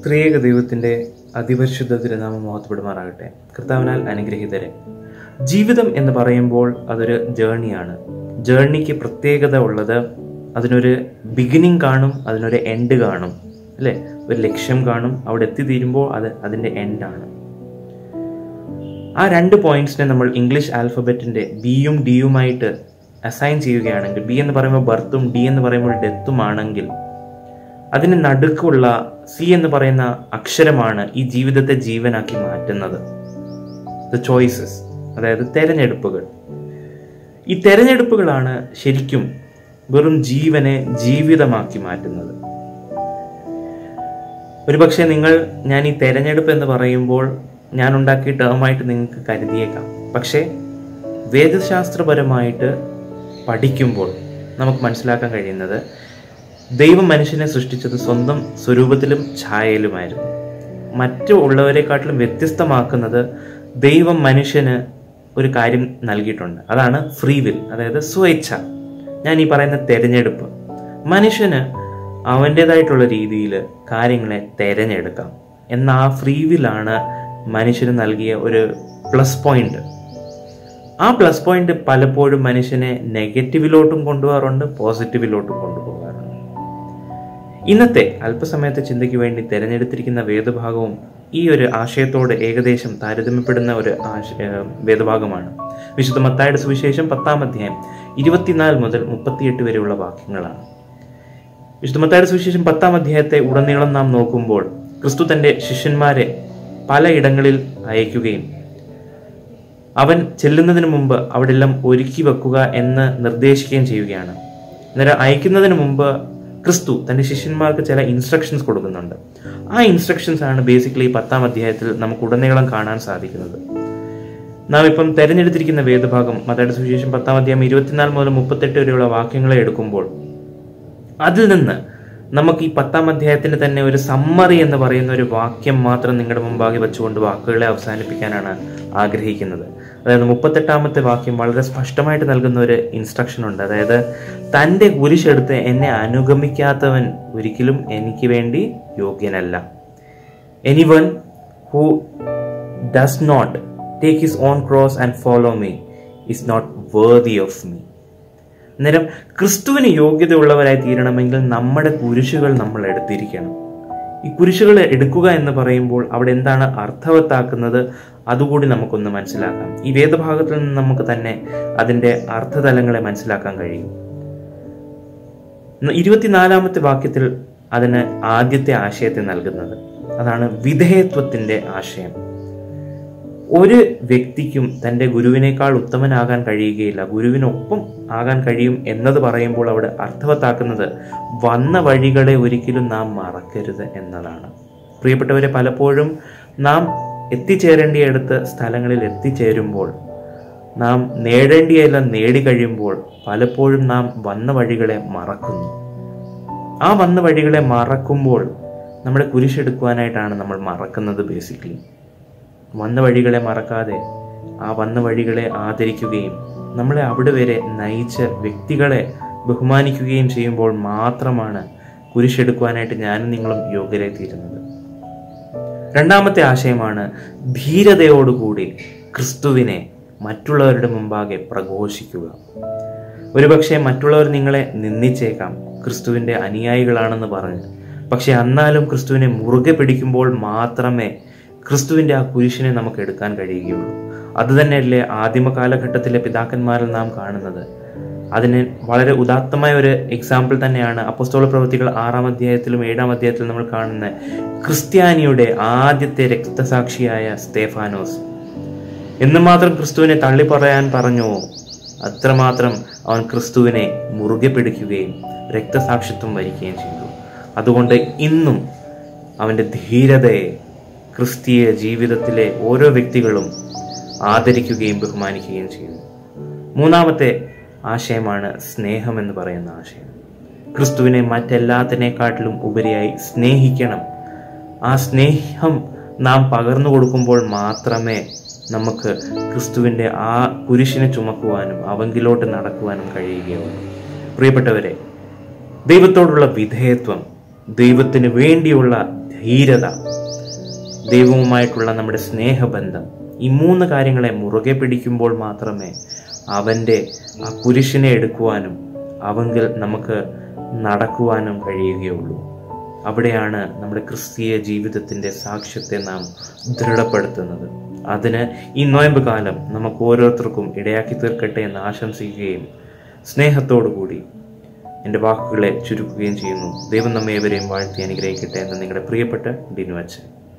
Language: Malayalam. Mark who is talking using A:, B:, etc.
A: ത്രിയേക ദൈവത്തിന്റെ അതിപരിശുദ്ധ തിരുനാമം മഹത്വപ്പെടുമാറാകട്ടെ കർത്താവിനാൽ അനുഗ്രഹീതരെ ജീവിതം എന്ന് പറയുമ്പോൾ അതൊരു ജേർണിയാണ് ജേർണിക്ക് പ്രത്യേകത ഉള്ളത് അതിനൊരു ബിഗിനിങ് കാണും അതിനൊരു എൻഡ് കാണും അല്ലേ ഒരു ലക്ഷ്യം കാണും അവിടെ എത്തിത്തീരുമ്പോൾ അത് അതിൻ്റെ എൻഡാണ് ആ രണ്ട് പോയിന്റ്സിനെ നമ്മൾ ഇംഗ്ലീഷ് ആൽഫബറ്റിന്റെ ബിയും ഡിയുമായിട്ട് അസൈൻ ചെയ്യുകയാണെങ്കിൽ ബി എന്ന് പറയുമ്പോൾ ബർത്തും ഡി എന്ന് പറയുമ്പോൾ ഡെത്തും ആണെങ്കിൽ അതിന് നടുക്കുള്ള സി എന്ന് പറയുന്ന അക്ഷരമാണ് ഈ ജീവിതത്തെ ജീവനാക്കി മാറ്റുന്നത് ദ ചോയ്സസ് അതായത് തെരഞ്ഞെടുപ്പുകൾ ഈ തെരഞ്ഞെടുപ്പുകളാണ് ശരിക്കും വെറും ജീവനെ ജീവിതമാക്കി മാറ്റുന്നത് ഒരുപക്ഷെ നിങ്ങൾ ഞാൻ ഈ തെരഞ്ഞെടുപ്പ് എന്ന് പറയുമ്പോൾ ഞാൻ ഉണ്ടാക്കിയ ടേമായിട്ട് നിങ്ങൾക്ക് കരുതിയേക്കാം പക്ഷേ വേദശാസ്ത്രപരമായിട്ട് പഠിക്കുമ്പോൾ നമുക്ക് മനസ്സിലാക്കാൻ കഴിയുന്നത് ദൈവം മനുഷ്യനെ സൃഷ്ടിച്ചത് സ്വന്തം സ്വരൂപത്തിലും ഛായയിലുമായിരുന്നു മറ്റു ഉള്ളവരെക്കാട്ടിലും വ്യത്യസ്തമാക്കുന്നത് ദൈവം മനുഷ്യന് ഒരു കാര്യം നൽകിയിട്ടുണ്ട് അതാണ് ഫ്രീ വിൽ അതായത് സ്വേച്ഛ ഞാൻ ഈ പറയുന്ന തെരഞ്ഞെടുപ്പ് മനുഷ്യന് അവൻ്റെതായിട്ടുള്ള രീതിയിൽ കാര്യങ്ങളെ തെരഞ്ഞെടുക്കാം എന്ന ആ ഫ്രീ വില്ലാണ് മനുഷ്യന് നൽകിയ ഒരു പ്ലസ് പോയിന്റ് ആ പ്ലസ് പോയിന്റ് പലപ്പോഴും മനുഷ്യനെ നെഗറ്റീവിലോട്ടും കൊണ്ടുപോകാറുണ്ട് പോസിറ്റീവിലോട്ടും കൊണ്ടുപോകാറുണ്ട് ഇന്നത്തെ അല്പസമയത്തെ ചിന്തയ്ക്ക് വേണ്ടി തിരഞ്ഞെടുത്തിരിക്കുന്ന വേദഭാഗവും ഈ ഒരു ആശയത്തോട് ഏകദേശം താരതമ്യപ്പെടുന്ന ഒരു ആശ ഏഹ് വേദഭാഗമാണ് വിശുദ്ധ മത്തായുടെ സുവിശേഷം പത്താം അധ്യായം ഇരുപത്തിനാല് മുതൽ മുപ്പത്തിയെട്ട് വരെയുള്ള വാക്യങ്ങളാണ് വിശുദ്ധ മത്തായുടെ സുവിശേഷം പത്താം അധ്യായത്തെ ഉടനീളം നാം നോക്കുമ്പോൾ ക്രിസ്തു തന്റെ ശിഷ്യന്മാരെ പലയിടങ്ങളിൽ അയക്കുകയും അവൻ ചെല്ലുന്നതിന് മുമ്പ് അവിടെല്ലാം ഒരുക്കി വെക്കുക എന്ന് നിർദ്ദേശിക്കുകയും ചെയ്യുകയാണ് അന്നേരം അയക്കുന്നതിന് മുമ്പ് ക്രിസ്തു തന്റെ ശിഷ്യന്മാർക്ക് ചില ഇൻസ്ട്രക്ഷൻസ് കൊടുക്കുന്നുണ്ട് ആ ഇൻസ്ട്രക്ഷൻസ് ആണ് ബേസിക്കലി പത്താം അധ്യായത്തിൽ നമുക്ക് ഉടനീളം കാണാൻ സാധിക്കുന്നത് നാം ഇപ്പം തെരഞ്ഞെടുത്തിരിക്കുന്ന വേദഭാഗം മതയുടെ സുവിശേഷം പത്താം അധ്യായം ഇരുപത്തിനാല് മുതൽ മുപ്പത്തെട്ട് വരെയുള്ള വാക്യങ്ങളെ എടുക്കുമ്പോൾ അതിൽ നിന്ന് നമുക്ക് ഈ പത്താം അധ്യായത്തിന് തന്നെ ഒരു സമ്മറി എന്ന് പറയുന്ന ഒരു വാക്യം മാത്രം നിങ്ങളുടെ മുമ്പാകെ വെച്ചുകൊണ്ട് വാക്കുകളെ അവസാനിപ്പിക്കാനാണ് ആഗ്രഹിക്കുന്നത് അതായത് മുപ്പത്തെട്ടാമത്തെ വാക്യം വളരെ സ്പഷ്ടമായിട്ട് നൽകുന്ന ഒരു ഇൻസ്ട്രക്ഷൻ ഉണ്ട് അതായത് തൻ്റെ കുരിശെടുത്ത് എന്നെ അനുഗമിക്കാത്തവൻ ഒരിക്കലും എനിക്ക് വേണ്ടി യോഗ്യനല്ല anyone who does not take his own cross and follow me is not worthy of me അന്നേരം ക്രിസ്തുവിന് യോഗ്യതയുള്ളവരായി തീരണമെങ്കിൽ നമ്മുടെ കുരിശുകൾ നമ്മൾ എടുത്തിരിക്കണം ഈ കുരിശുകൾ എടുക്കുക എന്ന് പറയുമ്പോൾ അവിടെ എന്താണ് അർത്ഥവത്താക്കുന്നത് അതുകൂടി നമുക്കൊന്ന് മനസ്സിലാക്കാം ഈ വേദഭാഗത്തിൽ നിന്ന് നമുക്ക് തന്നെ അതിന്റെ അർത്ഥതലങ്ങളെ മനസ്സിലാക്കാൻ കഴിയും ഇരുപത്തിനാലാമത്തെ വാക്യത്തിൽ അതിന് ആദ്യത്തെ ആശയത്തെ നൽകുന്നത് അതാണ് വിധേയത്വത്തിന്റെ ആശയം ഒരു വ്യക്തിക്കും തൻ്റെ ഗുരുവിനേക്കാൾ ഉത്തമനാകാൻ കഴിയുകയില്ല ഗുരുവിനൊപ്പം ആകാൻ കഴിയും എന്നത് പറയുമ്പോൾ അവിടെ അർത്ഥവത്താക്കുന്നത് വന്ന വഴികളെ ഒരിക്കലും നാം മറക്കരുത് എന്നതാണ് പ്രിയപ്പെട്ടവരെ പലപ്പോഴും നാം എത്തിച്ചേരേണ്ടിയടുത്ത് സ്ഥലങ്ങളിൽ എത്തിച്ചേരുമ്പോൾ നാം നേടേണ്ടിയെല്ലാം നേടിക്കഴിയുമ്പോൾ പലപ്പോഴും നാം വന്ന വഴികളെ മറക്കുന്നു ആ വന്ന വഴികളെ മറക്കുമ്പോൾ നമ്മുടെ കുരിശെടുക്കുവാനായിട്ടാണ് നമ്മൾ മറക്കുന്നത് ബേസിക്കലി വന്ന വഴികളെ മറക്കാതെ ആ വന്ന വഴികളെ ആദരിക്കുകയും നമ്മളെ അവിടെ വരെ നയിച്ച വ്യക്തികളെ ബഹുമാനിക്കുകയും ചെയ്യുമ്പോൾ മാത്രമാണ് കുരിശെടുക്കുവാനായിട്ട് ഞാനും നിങ്ങളും യോഗ്യരായി തീരുന്നത് രണ്ടാമത്തെ ആശയമാണ് ധീരതയോടുകൂടി ക്രിസ്തുവിനെ മറ്റുള്ളവരുടെ മുമ്പാകെ പ്രഘോഷിക്കുക ഒരുപക്ഷെ മറ്റുള്ളവർ നിങ്ങളെ നിന്ദിച്ചേക്കാം ക്രിസ്തുവിൻ്റെ അനുയായികളാണെന്ന് പറഞ്ഞ് പക്ഷെ എന്നാലും ക്രിസ്തുവിനെ മുറുകെ പിടിക്കുമ്പോൾ മാത്രമേ ക്രിസ്തുവിൻ്റെ ആ കുരിശിനെ നമുക്ക് എടുക്കാൻ കഴിയുകയുള്ളൂ അതുതന്നെയല്ലേ ആദിമ കാലഘട്ടത്തിലെ പിതാക്കന്മാരിൽ നാം കാണുന്നത് അതിന് വളരെ ഉദാത്തമായ ഒരു എക്സാമ്പിൾ തന്നെയാണ് അപ്പസ്തോള പ്രവൃത്തികൾ ആറാം അധ്യായത്തിലും ഏഴാം അധ്യായത്തിലും നമ്മൾ കാണുന്ന ക്രിസ്ത്യാനിയുടെ ആദ്യത്തെ രക്തസാക്ഷിയായ സ്തേഫാനോസ് എന്ന് മാത്രം ക്രിസ്തുവിനെ തള്ളി പറയാൻ പറഞ്ഞോ അത്രമാത്രം അവൻ ക്രിസ്തുവിനെ മുറുകെ പിടിക്കുകയും രക്തസാക്ഷിത്വം വരിക്കുകയും ചെയ്തു അതുകൊണ്ട് ഇന്നും അവൻ്റെ ധീരതയെ ക്രിസ്തീയ ജീവിതത്തിലെ ഓരോ വ്യക്തികളും ആദരിക്കുകയും ബഹുമാനിക്കുകയും ചെയ്യുന്നു മൂന്നാമത്തെ ആശയമാണ് സ്നേഹം എന്ന് പറയുന്ന ആശയം ക്രിസ്തുവിനെ മറ്റെല്ലാത്തിനേക്കാട്ടിലും ഉപരിയായി സ്നേഹിക്കണം ആ സ്നേഹം നാം പകർന്നു കൊടുക്കുമ്പോൾ മാത്രമേ നമുക്ക് ക്രിസ്തുവിൻ്റെ ആ കുരിശിനെ ചുമക്കുവാനും അവങ്കിലോട്ട് നടക്കുവാനും കഴിയുകയുള്ളൂ പ്രിയപ്പെട്ടവരെ ദൈവത്തോടുള്ള വിധേയത്വം ദൈവത്തിന് വേണ്ടിയുള്ള ധീരത ദൈവവുമായിട്ടുള്ള നമ്മുടെ സ്നേഹബന്ധം ഈ മൂന്ന് കാര്യങ്ങളെ മുറുകെ പിടിക്കുമ്പോൾ മാത്രമേ അവൻ്റെ ആ കുരിശിനെ എടുക്കുവാനും അവങ്കിൽ നമുക്ക് നടക്കുവാനും കഴിയുകയുള്ളൂ അവിടെയാണ് നമ്മുടെ ക്രിസ്തീയ ജീവിതത്തിൻ്റെ സാക്ഷ്യത്തെ നാം ദൃഢപ്പെടുത്തുന്നത് അതിന് ഈ നോയമ്പ് കാലം നമുക്ക് ഓരോരുത്തർക്കും ഇടയാക്കി തീർക്കട്ടെ എന്ന് ആശംസിക്കുകയും സ്നേഹത്തോടു കൂടി എൻ്റെ വാക്കുകളെ ചുരുക്കുകയും ചെയ്യുന്നു ദൈവം നമ്മെ ഏവരെയും വാഴ്ത്തി അനുഗ്രഹിക്കട്ടെ എന്ന് നിങ്ങളുടെ പ്രിയപ്പെട്ട ഡിനു അച്ഛൻ